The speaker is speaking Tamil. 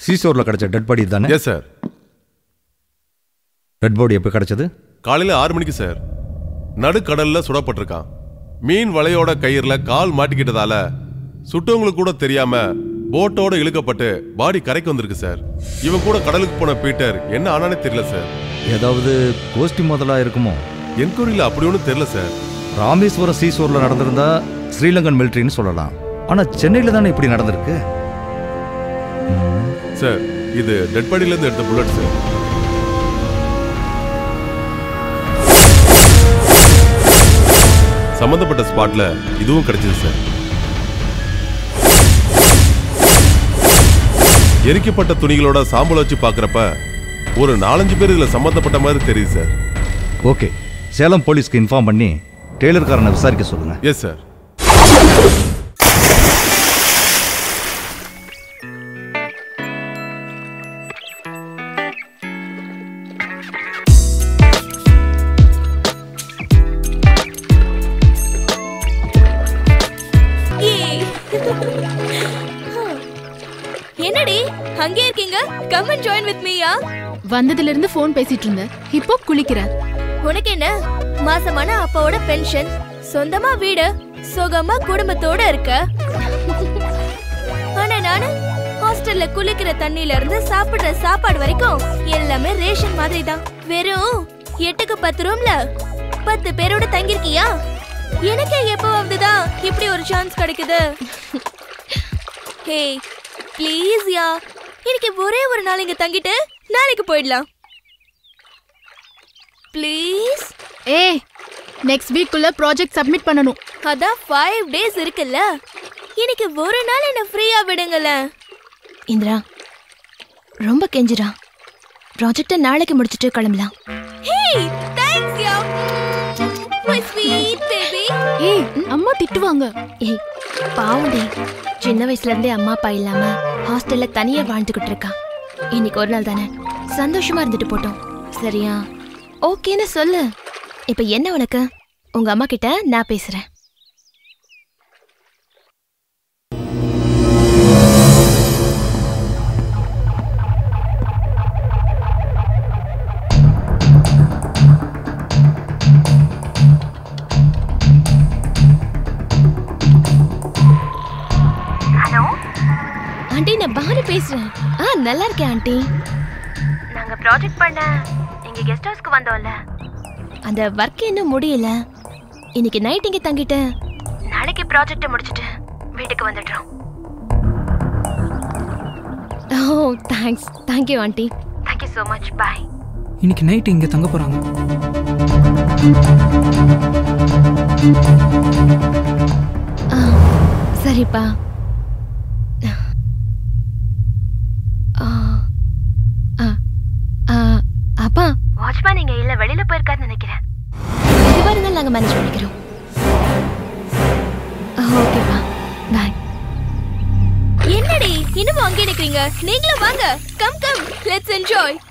சீசோரில் கிடைச்ச டெட் பாடி தானே எஸ் சார் டெட் பாடி எப்போ கிடைச்சது காலையில ஆறு மணிக்கு சார் நடுக்கடல்ல சுடப்பட்டிருக்கான் மீன் வலையோட கயிறுல கால் மாட்டிக்கிட்டதால சுட்டவங்களுக்கு கூட தெரியாம போட்டோட இழுக்கப்பட்டு பாடி கரைக்கு வந்திருக்கு சார் இவன் கூட கடலுக்கு போன பீட்டர் என்ன ஆனானே தெரியல சார் ஏதாவது கோஷ்டி முதலா இருக்குமோ என்கொயரியில் அப்படி ஒன்றும் தெரியல சார் ராமேஸ்வரம் சீசோரில் நடந்திருந்தா ஸ்ரீலங்கன் மிலிட்ரின்னு சொல்லலாம் ஆனால் சென்னையில் தானே இப்படி நடந்திருக்கு சார் இது டெட் பாடியில இருந்து எடுத்த புல்லட் சார் சம்பந்தப்பட்ட ஸ்பாட்ல இதுவும் கிடைச்சது சார் எரிக்கப்பட்ட துணிகளோட சாம்பல் வச்சு பார்க்கறப்ப ஒரு நாலஞ்சு பேர் இதுல சம்பந்தப்பட்ட மாதிரி தெரியுது சார் ஓகே சேலம் போலீஸ்க்கு இன்ஃபார்ம் பண்ணி டெய்லர்காரனை விசாரிக்க சொல்லுங்க எஸ் சார் ஏய். என்னடி அங்கே இருக்கீங்க கம் அண்ட் ஜாயின் வித் மீயா வந்ததுல இருந்து ஃபோன் பேசிட்டு இருந்தேன் இப்போ குளிக்கிறேன் உனக்கு என்ன மாசமான அப்பாவோட பென்ஷன் சொந்தமா வீடு சுகமா குடும்பத்தோட இருக்க ஆனா நானு ஹாஸ்டல்ல குளிக்கிற தண்ணில இருந்து சாப்பிடுற சாப்பாடு வரைக்கும் எல்லாமே ரேஷன் மாதிரி தான் வெறும் எட்டுக்கு பத்து ரூம்ல பத்து பேரோட தங்கிருக்கியா எனக்கே எப்பவாவது தான் இப்படி ஒரு சான்ஸ் கிடைக்குது ஹே ப்ளீஸ் யா இன்னைக்கு ஒரே ஒரு நாள் இங்க தங்கிட்டு நாளைக்கு போயிடலாம் ப்ளீஸ் ஏய் நெக்ஸ்ட் வீக்குள்ள ப்ராஜெக்ட் சப்மிட் பண்ணணும் அதான் ஃபைவ் டேஸ் இருக்குல்ல இன்னைக்கு ஒரு நாள் என்ன ஃப்ரீயா விடுங்களேன் இந்திரா ரொம்ப கெஞ்சுடா ப்ராஜெக்டை நாளைக்கு முடிச்சுட்டு கிளம்பலாம் hey thanks ya my sweet baby ஏய் அம்மா திட்டுவாங்க ஏய் பாவண்டி சின்ன வயசுல இருந்தே அம்மா அப்பா இல்லாம ஹாஸ்டல்ல தனியா வாழ்ந்துகிட்டு இருக்கா இன்னைக்கு ஒரு நாள் தானே சந்தோஷமா இருந்துட்டு போட்டோம் சரியா ஓகேன்னு சொல்லு இப்ப என்ன உனக்கு உங்க அம்மா கிட்ட நான் பேசுறேன் ஆண்டி நான் பானு பேசுறேன் ஆ நல்லா இருக்கேன் ஆண்டி நாங்க ப்ராஜெக்ட் பண்ண எங்க கெஸ்ட் ஹவுஸ்க்கு வந்தோம்ல அந்த ஒர்க் இன்னும் முடியல இன்னைக்கு நைட் இங்க தங்கிட்டு நாளைக்கு ப்ராஜெக்ட்டை முடிச்சிட்டு வீட்டுக்கு வந்துடுறோம் oh thanks thank you aunty thank you so much bye இன்னைக்கு நைட்டு இங்கே தங்க போகிறாங்க ஆ சரிப்பா ஆ, ஆ, ஆ, அப்பா வாட்ச்மேன் இங்க இல்ல வெளியில போயிருக்காருன்னு நினைக்கிறேன் எதுவா இருந்தாலும் நாங்க மேனேஜ் பண்ணிக்கிறோம் ஆ, ஓகேப்பா பாய் என்னடி இன்னும் அங்கே நிக்கிறீங்க நீங்களும் வாங்க கம் கம் லெட்ஸ் என்ஜாய்